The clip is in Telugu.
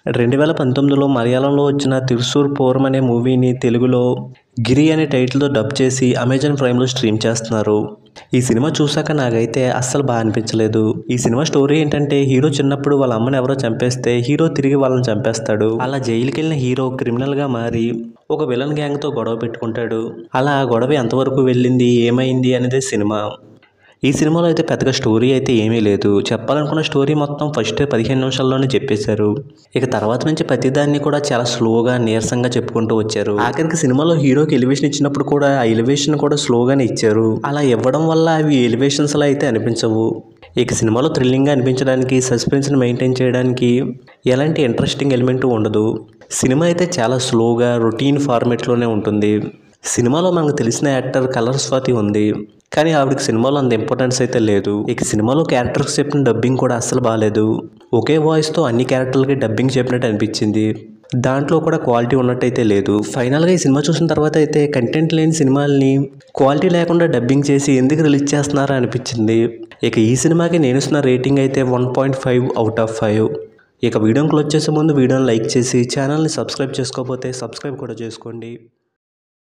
రెండు వేల పంతొమ్మిదిలో మలయాళంలో వచ్చిన తిరుసూర్ పూర్వం అనే మూవీని తెలుగులో గిరి అనే టైటిల్తో డబ్ చేసి అమెజాన్ ప్రైమ్లో స్ట్రీమ్ చేస్తున్నారు ఈ సినిమా చూసాక నాకైతే అస్సలు బాగా అనిపించలేదు ఈ సినిమా స్టోరీ ఏంటంటే హీరో చిన్నప్పుడు వాళ్ళ అమ్మని ఎవరో చంపేస్తే హీరో తిరిగి వాళ్ళని చంపేస్తాడు అలా జైలుకి వెళ్ళిన హీరో క్రిమినల్గా మారి ఒక విలన్ గ్యాంగ్తో గొడవ పెట్టుకుంటాడు అలా ఆ గొడవ ఎంతవరకు వెళ్ళింది ఏమైంది అనేది సినిమా ఈ సినిమాలో అయితే పెద్దగా స్టోరీ అయితే ఏమీ లేదు చెప్పాలనుకున్న స్టోరీ మొత్తం ఫస్ట్ పదిహేను నిమిషాల్లోనే చెప్పేశారు ఇక తర్వాత నుంచి ప్రతిదాన్ని కూడా చాలా స్లోగా నీరసంగా చెప్పుకుంటూ వచ్చారు ఆఖరికి సినిమాలో హీరోకి ఎలివేషన్ ఇచ్చినప్పుడు కూడా ఆ ఎలివేషన్ కూడా స్లోగానే ఇచ్చారు అలా ఇవ్వడం వల్ల అవి ఎలివేషన్స్ అలా అయితే అనిపించవు ఇక సినిమాలో థ్రిల్లింగ్గా అనిపించడానికి సస్పెన్స్ని మెయింటైన్ చేయడానికి ఎలాంటి ఇంట్రెస్టింగ్ ఎలిమెంట్ ఉండదు సినిమా అయితే చాలా స్లోగా రొటీన్ ఫార్మేట్లోనే ఉంటుంది సినిమాలో మనకు తెలిసిన యాక్టర్ కలర్ స్వాతి ఉంది కానీ ఆవిడకి సినిమాలో అంత ఇంపార్టెన్స్ అయితే లేదు ఇక సినిమాలో క్యారెక్టర్స్ చెప్పిన డబ్బింగ్ కూడా అస్సలు బాగాలేదు ఒకే వాయిస్తో అన్ని క్యారెక్టర్లకి డబ్బింగ్ చెప్పినట్టు అనిపించింది దాంట్లో కూడా క్వాలిటీ ఉన్నట్టయితే లేదు ఫైనల్గా ఈ సినిమా చూసిన తర్వాత అయితే కంటెంట్ లేని సినిమాల్ని క్వాలిటీ లేకుండా డబ్బింగ్ చేసి ఎందుకు రిలీజ్ చేస్తున్నారా అనిపించింది ఇక ఈ సినిమాకి నేను ఇస్తున్న రేటింగ్ అయితే one point five out of five ఇక వీడియోని క్లోజ్ చేసే ముందు వీడియోని లైక్ చేసి ఛానల్ని సబ్స్క్రైబ్ చేసుకోకపోతే సబ్స్క్రైబ్ కూడా చేసుకోండి